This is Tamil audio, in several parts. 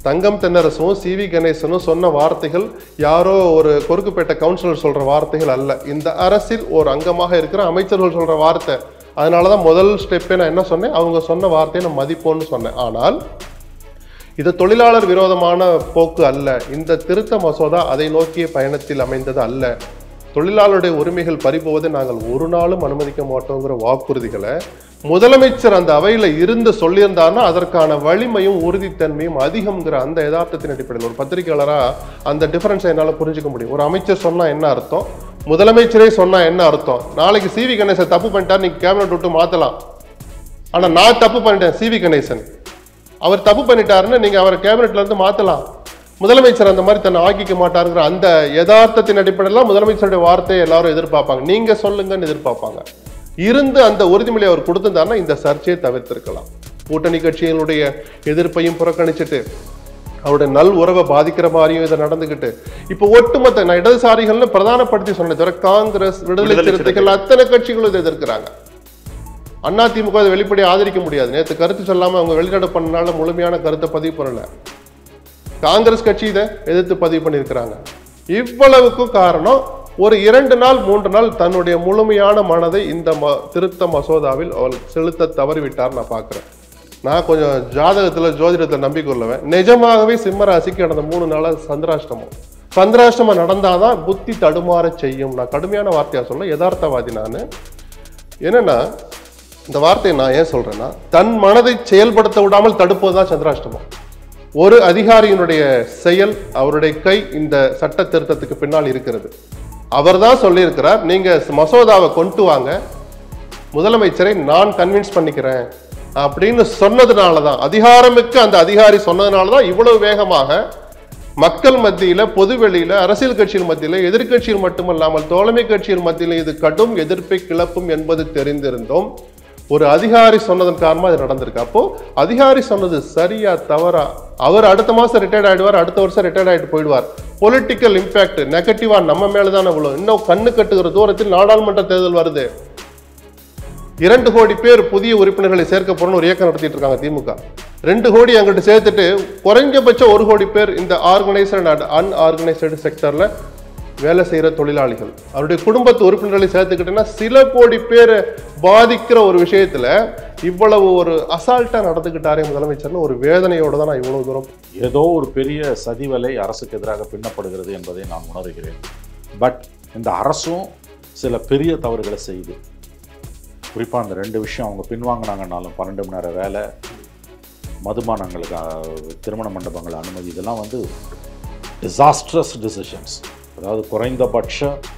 தங்கம் தென்னரசும் சி வி கணேசனும் சொன்ன வார்த்தைகள் யாரோ ஒரு கொருக்குப்பேட்டை கவுன்சிலர் சொல்ற வார்த்தைகள் அல்ல இந்த அரசில் ஒரு அங்கமாக இருக்கிற அமைச்சர்கள் சொல்ற வார்த்தை அதனால தான் முதல் ஸ்டெப்பே நான் என்ன சொன்னேன் அவங்க சொன்ன வார்த்தையை நான் மதிப்போன்னு சொன்னேன் ஆனால் இது தொழிலாளர் விரோதமான போக்கு அல்ல இந்த திருத்த மசோதா அதை நோக்கிய பயணத்தில் அமைந்தது அல்ல தொழிலாளருடைய உரிமைகள் பறிபோவதை நாங்கள் ஒரு நாளும் அனுமதிக்க மாட்டோங்கிற வாக்குறுதிகளை முதலமைச்சர் அந்த அவையில இருந்து சொல்லியிருந்தாருன்னா அதற்கான வலிமையும் உறுதித்தன்மையும் அதிகம்ங்கிற அந்த யதார்த்தத்தின் அடிப்படையில் ஒரு பத்திரிகையாளரா அந்த டிஃபரன்ஸை என்னால் புரிஞ்சுக்க முடியும் ஒரு அமைச்சர் சொன்னா என்ன அர்த்தம் முதலமைச்சரே சொன்னா என்ன அர்த்தம் நாளைக்கு சிவி கணேசன் தப்பு பண்ணிட்டார் நீங்க கேபினட் விட்டு மாத்தலாம் ஆனா நான் தப்பு பண்ணிட்டேன் சிவி கணேசன் அவர் தப்பு பண்ணிட்டாருன்னு நீங்க அவரை கேபினெட்ல இருந்து மாத்தலாம் முதலமைச்சர் அந்த மாதிரி தன்னை ஆக்கிக்க மாட்டாருங்கிற அந்த யதார்த்தத்தின் அடிப்படையில் முதலமைச்சருடைய வார்த்தையை எல்லாரும் எதிர்பார்ப்பாங்க நீங்க சொல்லுங்கன்னு எதிர்பார்ப்பாங்க இருந்து அந்த உறுதிமொழி அவர் கொடுத்திருந்தாருன்னா இந்த சர்ச்சையை தவிர்த்திருக்கலாம் கூட்டணி கட்சிகளுடைய எதிர்ப்பையும் புறக்கணிச்சிட்டு அவருடைய நல் உறவை பாதிக்கிற மாதிரியும் இதை நடந்துகிட்டு இப்போ ஒட்டுமொத்த நான் இடதுசாரிகள்னு பிரதானப்படுத்தி சொன்னேன் தவிர காங்கிரஸ் விடுதலை விடுதலை சிறுத்தைகள் அத்தனை கட்சிகளும் இதை எதிர்க்கிறாங்க அதிமுக அதை வெளிப்படையா ஆதரிக்க முடியாது நேற்று கருத்து சொல்லாம அவங்க வெளிநாடு பண்ணனால முழுமையான கருத்தை பதிவு பண்ணல காங்கிரஸ் கட்சி இதை எதிர்த்து பதிவு பண்ணியிருக்கிறாங்க இவ்வளவுக்கும் காரணம் ஒரு இரண்டு நாள் மூன்று நாள் தன்னுடைய முழுமையான மனதை இந்த ம திருத்த மசோதாவில் அவள் செலுத்த தவறிவிட்டார் நான் பார்க்கிறேன் நான் கொஞ்சம் ஜாதகத்துல ஜோதிடத்தை நம்பிக்கொள்ளுவேன் நிஜமாகவே சிம்ம ராசிக்கு கடந்த மூணு நாளா சந்திராஷ்டமம் சந்திராஷ்டமம் நடந்தாதான் புத்தி தடுமாற செய்யும் நான் கடுமையான வார்த்தையா சொல்ல யதார்த்தவாதி நான் என்னன்னா இந்த வார்த்தையை நான் ஏன் சொல்றேன்னா தன் மனதை செயல்படுத்த விடாமல் தடுப்பது தான் சந்திராஷ்டமம் ஒரு அதிகாரியினுடைய செயல் அவருடைய கை இந்த சட்ட திருத்தத்துக்கு பின்னால் இருக்கிறது அவர்தான் சொல்லியிருக்கிறார் நீங்க மசோதாவை கொண்டு வாங்க முதலமைச்சரை நான் கன்வின்ஸ் பண்ணிக்கிறேன் அப்படின்னு சொன்னதுனால தான் அதிகாரமிக்க அந்த அதிகாரி சொன்னதுனால தான் இவ்வளவு வேகமாக மக்கள் மத்தியில பொதுவெளியில அரசியல் கட்சிகள் மத்தியில எதிர்க்கட்சியில் மட்டுமல்லாமல் தோழமை கட்சிகள் மத்தியில இது கடும் எதிர்ப்பை கிளப்பும் என்பது தெரிந்திருந்தோம் ஒரு அதிகாரி சொன்னதன் காரணமா இது நடந்திருக்கு அப்போ அதிகாரி சொன்னது சரியா தவறா அவர் அடுத்த மாசம் ரிட்டையர்ட் ஆயிடுவார் அடுத்த வருஷம் ரிட்டையர்ட் ஆயிட்டு போயிடுவார் பொலிட்டிக்கல் இம்பாக்ட் நெகட்டிவா நம்ம மேல தான் அவ்வளவு இன்னும் கண்ணு கட்டுகிற தூரத்தில் நாடாளுமன்ற தேர்தல் வருது இரண்டு கோடி பேர் புதிய உறுப்பினர்களை சேர்க்க போறோம்னு ஒரு இயக்கம் நடத்திட்டு இருக்காங்க திமுக ரெண்டு கோடி அங்கிட்டு சேர்த்துட்டு குறைஞ்சபட்சம் ஒரு கோடி பேர் இந்த ஆர்கனைஸ்டு அண்ட் அன்ஆர்கனைஸ்டு செக்டர்ல வேலை செய்யற தொழிலாளிகள் அவருடைய குடும்பத்து உறுப்பினர்களை சேர்த்துக்கிட்டேன்னா சில கோடி பேர் பாதிக்கிற ஒரு விஷயத்துல இவ்வளவு ஒரு அசால்ட்டா நடந்துக்கிட்டாரே முதலமைச்சர்னு ஒரு வேதனையோட தான் நான் இவ்வளவு தூரம் ஏதோ ஒரு பெரிய சதிவலை அரசுக்கு எதிராக பின்னப்படுகிறது என்பதை நான் உணர்கிறேன் பட் இந்த அரசும் சில பெரிய தவறுகளை செய்யுது குறிப்பாக அந்த ரெண்டு விஷயம் அவங்க பின்வாங்கினாங்கனாலும் பன்னெண்டு மணி நேரம் வேலை மதுபானங்களுக்கு அஹ், திருமண மண்டபங்கள் அனுமதி இதெல்லாம் வந்து டிசாஸ்ட்ரஸ் டிசிஷன்ஸ் அதாவது குறைந்தபட்ச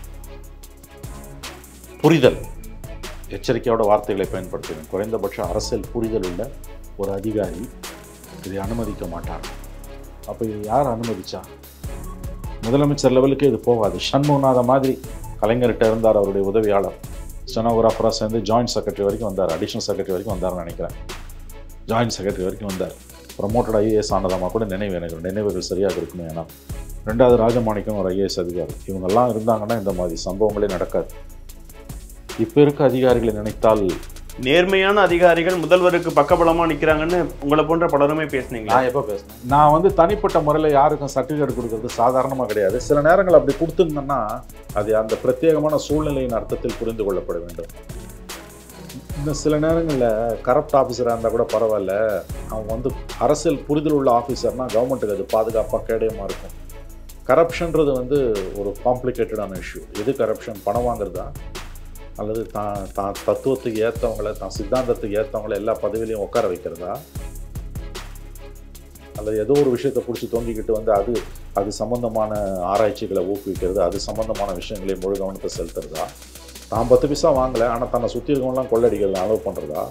புரிதல் எச்சரிக்கையோட வார்த்தைகளை பயன்படுத்துகிறேன் குறைந்தபட்ச அரசியல் புரிதல் உள்ள ஒரு அதிகாரி இதை அனுமதிக்க மாட்டார் அப்போ இது யார் அனுமதிச்சா முதலமைச்சர் லெவலுக்கு இது போகாது சண்முகநாத மாதிரி கலைஞர்கிட்ட இருந்தார் அவருடைய உதவியாளர் ஸ்டெனோகிராஃபராக சேர்ந்து ஜாயிண்ட் செக்ரட்டரி வரைக்கும் வந்தார் அடிஷனல் செக்ரட்டரி வரைக்கும் வந்தார்னு நினைக்கிறேன் ஜாயிண்ட் செக்ரட்டரி வரைக்கும் வந்தார் ப்ரமோட்டட் ஐஏஎஸ் ஆனதாமா கூட நினைவு எனக்கு நினைவுகள் சரியாக இருக்குமே ஏன்னா ரெண்டாவது ராஜமாணிக்கம் ஒரு ஐஏஎஸ் அதிகாரி இவங்கெல்லாம் இருந்தாங்கன்னா இந்த மாதிரி சம்பவங்களே நடக்காது இப்போ இருக்க அதிகாரிகளை நினைத்தால் நேர்மையான அதிகாரிகள் முதல்வருக்கு பக்கபலமா நிக்கிறாங்கன்னு உங்களை போன்ற பலருமே பேசுனீங்களா நான் எப்போ பேசினேன் நான் வந்து தனிப்பட்ட முறையில் யாருக்கும் சர்டிஃபிகேட் கொடுக்கறது சாதாரணமாக கிடையாது சில நேரங்கள் அப்படி கொடுத்துருந்தேன்னா அது அந்த பிரத்யேகமான சூழ்நிலையின் அர்த்தத்தில் புரிந்து கொள்ளப்பட வேண்டும் இன்னும் சில நேரங்களில் கரப்ட் ஆஃபீஸராக இருந்தால் கூட பரவாயில்ல அவன் வந்து அரசியல் புரிதல் உள்ள ஆஃபீஸர்னா கவர்மெண்ட்டுக்கு அது பாதுகாப்பாக கேடயமாக இருக்கும் கரப்ஷன்றது வந்து ஒரு காம்ப்ளிகேட்டடான இஷ்யூ எது கரப்ஷன் பணம் வாங்குறதா அல்லது தான் தான் தத்துவத்துக்கு ஏற்றவங்கள தான் சித்தாந்தத்துக்கு ஏற்றவங்கள எல்லா பதவியிலையும் உட்கார வைக்கிறதா அல்லது ஏதோ ஒரு விஷயத்தை பிடிச்சி தொங்கிக்கிட்டு வந்து அது அது சம்பந்தமான ஆராய்ச்சிகளை ஊக்குவிக்கிறது அது சம்பந்தமான விஷயங்களை முழு கவனத்தை செலுத்துறதா தான் பத்து பைசா வாங்கலை ஆனால் தன்னை சுற்றி இருக்கவங்களாம் கொள்ளடிக்கிறது அலோவ் பண்ணுறதா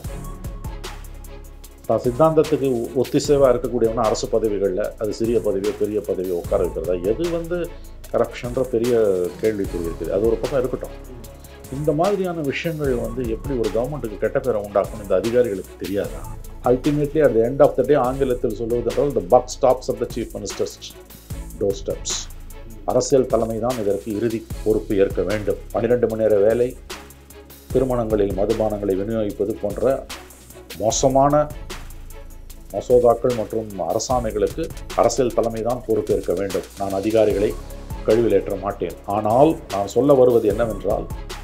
தான் சித்தாந்தத்துக்கு ஒ- ஒத்திசைவாக இருக்கக்கூடியவனா அரசு பதவிகளில் அது சிறிய பதவியோ பெரிய பதவியோ உட்கார வைக்கிறதா எது வந்து கரப்ஷன்ற பெரிய கேள்விக்குறி இருக்குது அது ஒரு பக்கம் இருக்கட்டும் இந்த மாதிரியான விஷயங்கள் வந்து எப்படி ஒரு கவர்மெண்ட்டுக்கு கெட்ட பேரை உண்டாக்கும் இந்த அதிகாரிகளுக்கு தெரியாதா ultimately at the end of the day ஆங்கிலத்தில் சொல்வதென்றால் the buck stops of the chief minister's door steps அரசியல் தலைமை தான் இதற்கு இறுதி பொறுப்பு ஏற்க வேண்டும் பன்னிரெண்டு மணி நேர வேலை திருமணங்களில் மதுபானங்களை விநியோகிப்பது போன்ற மோசமான மசோதாக்கள் மற்றும் அரசாணைகளுக்கு அரசியல் தலைமை தான் பொறுப்பேற்க வேண்டும் நான் அதிகாரிகளை கழுவிலேற்ற மாட்டேன் ஆனால் நான் சொல்ல வருவது என்னவென்றால்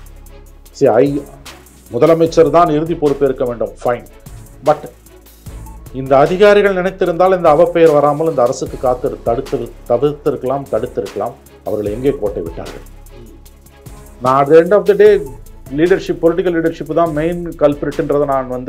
see ஐ முதலமைச்சர் தான் இறுதி பொறுப்பேற்க வேண்டும் ஃபைன் பட் இந்த அதிகாரிகள் நினைத்திருந்தால் இந்த அவப்பெயர் வராமல் இந்த அரசுக்கு காத்து தடுத்து தவிர்த்திருக்கலாம் தடுத்திருக்கலாம் அவர்கள் எங்கே கோட்டை விட்டார்கள் நான் at end of the day leadership political leadership தான் மெயின் கல்பிரிட்ன்றதை நான் வந்து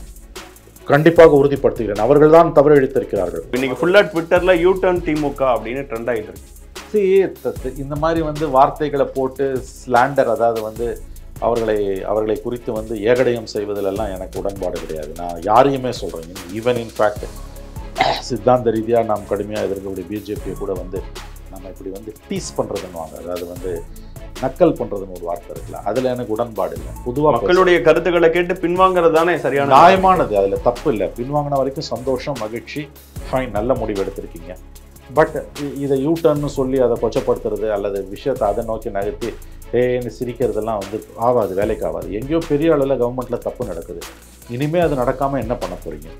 கண்டிப்பாக உறுதிப்படுத்துகிறேன் அவர்கள் தான் தவறு இழைத்திருக்கிறார்கள் இன்னைக்கு ஃபுல்லா ட்விட்டர்ல யூ டர்ன் திமுக அப்படின்னு ட்ரெண்ட் ஆயிட்டு இருக்கு See, த- த- இந்த மாதிரி வந்து வார்த்தைகளை போட்டு ஸ்லாண்டர் அதாவது வந்து அவர்களை அவர்களை குறித்து வந்து ஏகடயம் செய்வதிலெல்லாம் எனக்கு உடன்பாடு கிடையாது நான் யாரையுமே சொல்கிறேன் ஈவன் இன்ஃபேக்ட் சித்தாந்த ரீதியாக நாம் கடுமையாக எதிர்க்கக்கூடிய பிஜேபியை கூட வந்து நம்ம இப்படி வந்து டீஸ் பண்ணுறதுன்னுவாங்க அதாவது வந்து நக்கல் பண்ணுறதுன்னு ஒரு வார்த்தை இருக்குல்ல அதில் எனக்கு உடன்பாடு இல்லை பொதுவாக மக்களுடைய கருத்துக்களை கேட்டு பின்வாங்குறது தானே சரியான நியாயமானது அதில் தப்பு இல்லை பின்வாங்கின வரைக்கும் சந்தோஷம் மகிழ்ச்சி ஃபைன் நல்ல முடிவு எடுத்திருக்கீங்க பட் இதை யூட்டர்ன்னு சொல்லி அதை கொச்சப்படுத்துறது அல்லது விஷயத்தை அதை நோக்கி நகர்த்தி ஏன்னு சிரிக்கிறதெல்லாம் வந்து ஆகாது வேலைக்கு ஆகாது எங்கேயோ பெரிய அளவில் கவர்மெண்ட்டில் தப்பு நடக்குது இனிமேல் அது நடக்காமல் என்ன பண்ண போகிறீங்க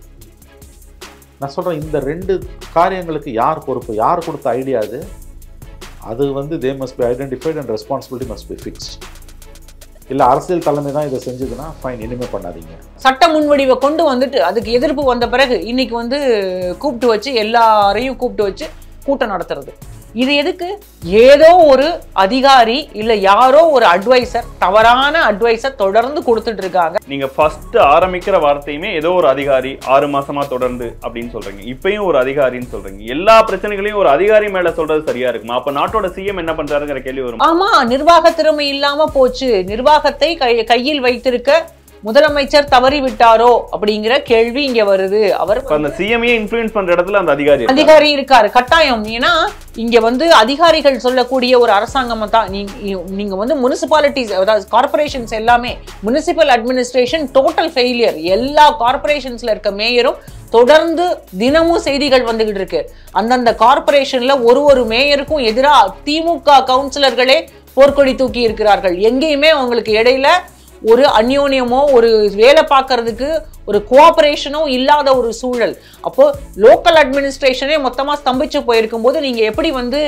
நான் சொல்கிறேன் இந்த ரெண்டு காரியங்களுக்கு யார் பொறுப்பு யார் கொடுத்த ஐடியா அது அது வந்து they must be identified and responsibility must be fixed இல்லை அரசியல் தலைமை தான் இதை செஞ்சதுன்னா ஃபைன் இனிமேல் பண்ணாதீங்க சட்ட முன்வடிவை கொண்டு வந்துட்டு அதுக்கு எதிர்ப்பு வந்த பிறகு இன்னைக்கு வந்து கூப்பிட்டு வச்சு எல்லாரையும் கூப்பிட்டு வச்சு கூட்டம் நடத்துறது இது எதுக்கு ஏதோ ஒரு அதிகாரி இல்ல யாரோ ஒரு அட்வைசர் தவறான அட்வைசர் தொடர்ந்து கொடுத்துட்டு இருக்காங்க நீங்க ஃபர்ஸ்ட் ஆரம்பிக்கிற வார்த்தையுமே ஏதோ ஒரு அதிகாரி ஆறு மாசமா தொடர்ந்து அப்படின்னு சொல்றீங்க இப்பயும் ஒரு அதிகாரின்னு சொல்றீங்க எல்லா பிரச்சனைகளையும் ஒரு அதிகாரி மேல சொல்றது சரியா இருக்குமா அப்ப நாட்டோட சிஎம் என்ன பண்றாருங்கிற கேள்வி வரும் ஆமா நிர்வாக திறமை இல்லாம போச்சு நிர்வாகத்தை கை- கையில் வைத்திருக்க முதலமைச்சர் தவறி விட்டாரோ அப்படிங்கிற கேள்வி இங்க வருது அவர் இப்ப அந்த சிஎம்ஏ இன்ஃபுளுன்ஸ் பண்ற இடத்துல அந்த அதிகாரி இருக்காரு. அதிகாரி இருக்காரு கட்டாயம் ஏன்னா இங்க வந்து அதிகாரிகள் சொல்லக்கூடிய ஒரு அரசாங்கம் தான் நீ- நீங்க வந்து முனிசிபாலிட்டிஸ் அதாவது கார்பரேஷன்ஸ் எல்லாமே முனிசிபல் அட்மினிஸ்ட்ரேஷன் டோட்டல் ஃபெயிலியர் எல்லா கார்பரேஷன்ஸ்ல இருக்க மேயரும் தொடர்ந்து தினமும் செய்திகள் வந்துகிட்டு இருக்கு அந்தந்த கார்பரேஷன்ல ஒரு ஒரு மேயருக்கும் எதிராக திமுக கவுன்சிலர்களே போர்க்கொடி தூக்கி இருக்கிறார்கள் எங்கேயுமே அவங்களுக்கு இடையில ஒரு அந்யோன்யமோ ஒரு வேலை பார்க்கறதுக்கு ஒரு கோஆபரேஷனோ இல்லாத ஒரு சூழல் அப்போ லோக்கல் அட்மினிஸ்ட்ரேஷனே மொத்தமா ஸ்தம்பிச்சு போயிருக்கும் போது நீங்க எப்படி வந்து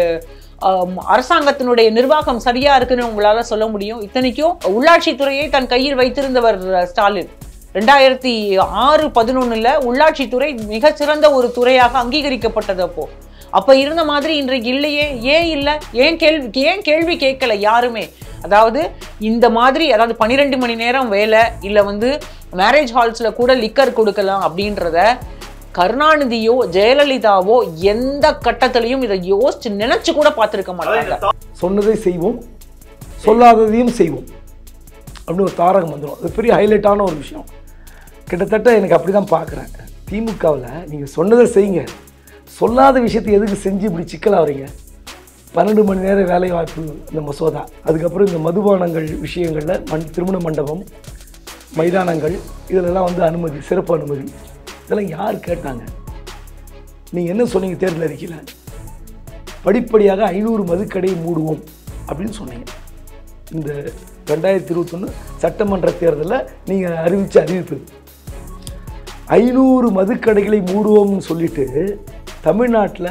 ஆம், அரசாங்கத்தினுடைய நிர்வாகம் சரியா இருக்குன்னு உங்களால சொல்ல முடியும் இத்தனைக்கும் உள்ளாட்சித்துறையை தன் கையில் வைத்திருந்தவர் ஸ்டாலின் ரெண்டாயிரத்தி ஆறு பதினொன்னுல உள்ளாட்சித்துறை மிகச்சிறந்த ஒரு துறையாக அங்கீகரிக்கப்பட்டது அப்போ அப்ப இருந்த மாதிரி இன்றைக்கு இல்லையே ஏன் இல்லை ஏன் கேள்வி ஏன் கேள்வி கேட்கல யாருமே அதாவது இந்த மாதிரி அதாவது பன்னிரெண்டு மணி நேரம் வேலை இல்லை வந்து மேரேஜ் ஹால்ஸ்ல கூட லிக்கர் கொடுக்கலாம் அப்படின்றத கருணாநிதியோ ஜெயலலிதாவோ எந்த கட்டத்திலையும் இதை யோசிச்சு நினைச்சு கூட பார்த்திருக்க மாட்டாங்க சொன்னதை செய்வோம் சொல்லாததையும் செய்வோம் அப்படின்னு ஒரு தாரகம் வந்துடும் அது பெரிய ஹைலைட்டான ஒரு விஷயம் கிட்டத்தட்ட எனக்கு அப்படி தான் பார்க்குறேன் திமுகவில் நீங்கள் சொன்னதை செய்யுங்க சொல்லாத விஷயத்தை எதுக்கு செஞ்சு இப்படி சிக்கலாக வரீங்க பன்னெண்டு மணி நேரம் வேலை வாய்ப்பு இந்த மசோதா அதுக்கப்புறம் இந்த மதுபானங்கள் விஷயங்களில் மண் திருமண மண்டபம் மைதானங்கள் இதிலெல்லாம் வந்து அனுமதி சிறப்பு அனுமதி இதெல்லாம் யார் கேட்டாங்க நீங்கள் என்ன சொன்னீங்க தேர்தல் அறிக்கையில் படிப்படியாக ஐநூறு மதுக்கடையை மூடுவோம் அப்படின்னு சொன்னீங்க இந்த ரெண்டாயிரத்தி இருபத்தொன்று சட்டமன்ற தேர்தலில் நீங்கள் அறிவித்த அறிவிப்பு இது. ஐநூறு மதுக்கடைகளை மூடுவோம்னு சொல்லிட்டு தமிழ்நாட்டில்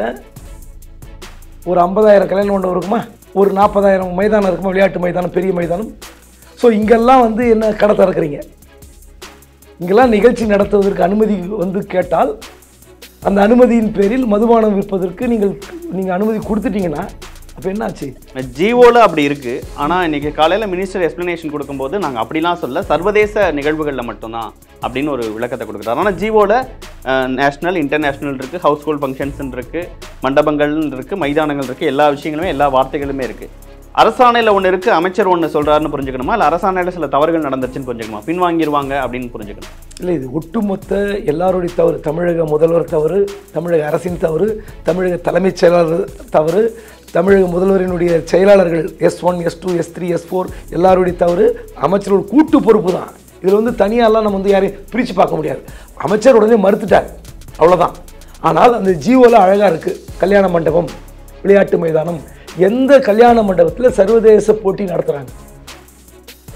ஒரு ஐம்பதாயிரம் கல்யாண மண்டபம் இருக்குமா ஒரு நாற்பதாயிரம் மைதானம் இருக்குமா விளையாட்டு மைதானம் பெரிய மைதானம் ஸோ இங்கெல்லாம் வந்து என்ன கடை திறக்கிறீங்க இங்கெல்லாம் நிகழ்ச்சி நடத்துவதற்கு அனுமதி வந்து கேட்டால் அந்த அனுமதியின் பேரில் மதுபானம் விற்பதற்கு நீங்கள் நீங்கள் அனுமதி கொடுத்துட்டீங்கன்னா அப்போ என்னாச்சு ஜிஓல அப்படி இருக்கு ஆனா இன்னைக்கு காலையில மினிஸ்டர் எக்ஸ்பிளனேஷன் கொடுக்கும்போது நாங்க அப்படிலாம் சொல்ல சர்வதேச நிகழ்வுகள்ல மட்டும்தான் அப்படின்னு ஒரு விளக்கத்தை கொடுக்குறாரு ஆனா ஜிஓல நேஷனல் இன்டர்நேஷனல் இருக்கு ஹவுஸ் ஹோல்ட் ஃபங்க்ஷன்ஸ் இருக்கு மண்டபங்கள் இருக்கு மைதானங்கள் இருக்கு எல்லா விஷயங்களுமே எல்லா வார்த்தைகளுமே இருக்கு அரசாணையில ஒண்ணு இருக்கு அமைச்சர் ஒண்ணு சொல்றாருன்னு புரிஞ்சுக்கணுமா இல்ல அரசாணையில சில தவறுகள் நடந்துச்சுன்னு புரிஞ்சுக்கணுமா பின்வாங்கிடுவாங்க அப்படின்னு புரிஞ்சுக்கணும் இல்லை இது ஒட்டுமொத்த எல்லாருடைய தவறு தமிழக முதல்வர் தவறு தமிழக அரசின் தவறு தமிழக தலைமைச் செயலாளர் தவறு தமிழக முதல்வரினுடைய செயலாளர்கள் S one S two S three S four எல்லாருடைய தவறு அமைச்சரோட கூட்டு பொறுப்பு தான் இதில் வந்து தனியாலாம் நம்ம வந்து யாரையும் பிரித்து பார்க்க முடியாது அமைச்சர் உடனே மறுத்துட்டார் அவ்வளோதான் ஆனால் அந்த ஜீவோவில் அழகாக இருக்குது கல்யாண மண்டபம் விளையாட்டு மைதானம் எந்த கல்யாண மண்டபத்தில் சர்வதேச போட்டி நடத்துகிறாங்க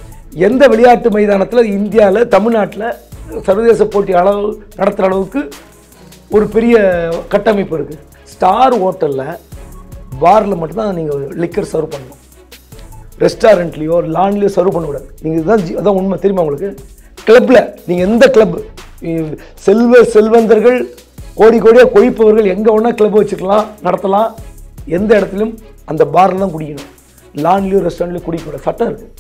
எந்த விளையாட்டு மைதானத்தில் இந்தியாவில் தமிழ்நாட்டில் சர்வதேச போட்டி அளவு நடத்துகிற அளவுக்கு ஒரு பெரிய கட்டமைப்பு இருக்குது ஸ்டார் ஹோட்டலில் பாரில் மட்டும்தான் நீங்கள் லிக்கர் சர்வ் பண்ணணும் ரெஸ்டாரண்ட்லேயோ லான்லேயோ சர்வ் பண்ணக்கூடாது நீங்கள் இதுதான் ஜி- அதான் உண்மை தெரியுமா உங்களுக்கு கிளப்பில் நீங்கள் எந்த கிளப் செல்வ செல்வந்தர்கள் கோடி கோடியாக கொழிப்பவர்கள் எங்கே வேணால் கிளப் வச்சுக்கலாம் நடத்தலாம் எந்த இடத்துலையும் அந்த பாரில் தான் குடிக்கணும் லான்லேயோ ரெஸ்டாரண்ட்லேயோ குடிக்கக்கூடாது சட்டம் இருக்குது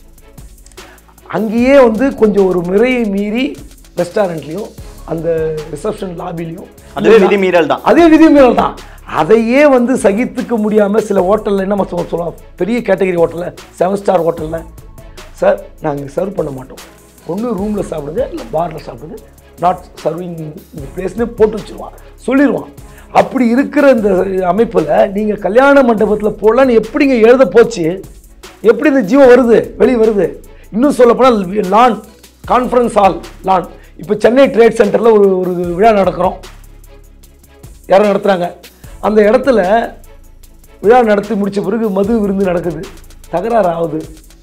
அங்கேயே வந்து கொஞ்சம் ஒரு முறையை மீறி ரெஸ்டாரண்ட்லேயும் அந்த ரிசப்ஷன் லாபிலையும் அதுவே விதிமீறல் தான் அதே விதிமீறல் தான் அதையே வந்து சகித்துக்க முடியாமல் சில ஹோட்டலில் என்ன சொல்ல சொல்லலாம் பெரிய கேட்டகரி ஹோட்டலில் செவன் ஸ்டார் ஹோட்டலில் சார் நாங்கள் சர்வ் பண்ண மாட்டோம் ஒன்று ரூமில் சாப்பிடுங்க இல்லை பாரில் சாப்பிடுங்க நாட் சர்விங் இந்த பிளேஸ்னு போட்டு வச்சுருவான் சொல்லிடுவான் அப்படி இருக்கிற இந்த அமைப்பில் நீங்கள் கல்யாண மண்டபத்தில் போடலான்னு எப்படிங்க எழுத போச்சு எப்படி இந்த ஜீவம் வருது வெளியே வருது இன்னும் சொல்லப்போனால் லான் கான்ஃபரன்ஸ் ஹால் லான் இப்போ சென்னை ட்ரேட் சென்டரில் ஒரு ஒரு விழா நடக்கிறோம் யாரும் நடத்துகிறாங்க அந்த இடத்துல விழா நடத்தி முடிச்ச பிறகு மது விருந்து நடக்குது தகராறு ஆகுது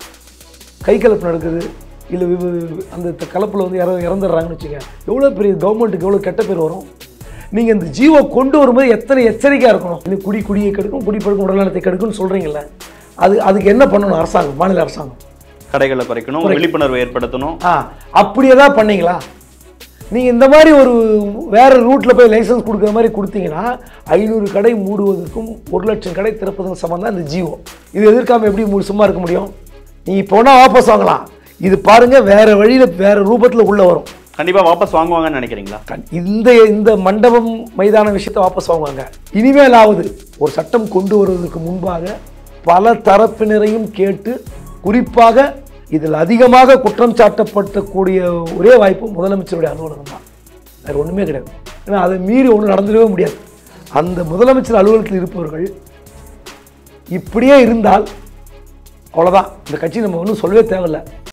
கை கலப்பு நடக்குது இல்லை அந்த த- கலப்புல வந்து யாரோ இறந்துடுறாங்கன்னு வச்சுங்க எவ்வளோ பெரிய கவர்மெண்ட்டுக்கு எவ்வளோ கெட்ட பேர் வரும் நீங்கள் இந்த ஜீவோ கொண்டு வரும்போது எத்தனை எச்சரிக்கையாக இருக்கணும் இது குடி குடியை கெடுக்கும் குடி பழக்கம் உடல்நலத்தை கெடுக்கும்னு சொல்கிறீங்களே அது அதுக்கு என்ன பண்ணணும் அரசாங்கம் மாநில அரசாங்கம் கடைகளை குறைக்கணும் விழிப்புணர்வு ஏற்படுத்தணும் ஆ அப்படி ஏதாவது பண்ணீங்களா நீங்கள் இந்த மாதிரி ஒரு வேற ரூட்டில் போய் லைசன்ஸ் கொடுக்குற மாதிரி கொடுத்தீங்கன்னா ஐநூறு கடை மூடுவதற்கும் ஒரு லட்சம் கடை திறப்பதற்கும் சமம் தான் இந்த ஜியோ இது எதிர்க்காம எப்படி மூ- சும்மா இருக்க முடியும் நீங்கள் இப்போ வேணா வாபஸ் வாங்கலாம் இது பாருங்க வேற வழியில் வேற ரூபத்தில் உள்ள வரும் கண்டிப்பா வாபஸ் வாங்குவாங்கன்னு நினைக்கிறீங்களா கண்- இந்த இந்த மண்டபம் மைதான விஷயத்தை வாபஸ் வாங்குவாங்க இனிமேலாவது ஒரு சட்டம் கொண்டு வருவதற்கு முன்பாக பல தரப்பினரையும் கேட்டு குறிப்பாக இதில் அதிகமாக குற்றம் சாட்டப்பட்டக்கூடிய ஒரே வாய்ப்பு முதலமைச்சருடைய அலுவலகம் தான் வேறு ஒன்றுமே கிடையாது ஏன்னா அதை மீறி ஒன்றும் நடந்துடவே முடியாது அந்த முதலமைச்சர் அலுவலகத்தில் இருப்பவர்கள் இப்படியே இருந்தால் அவ்வளோதான் இந்த கட்சி நம்ம ஒன்றும் சொல்லவே தேவையில்லை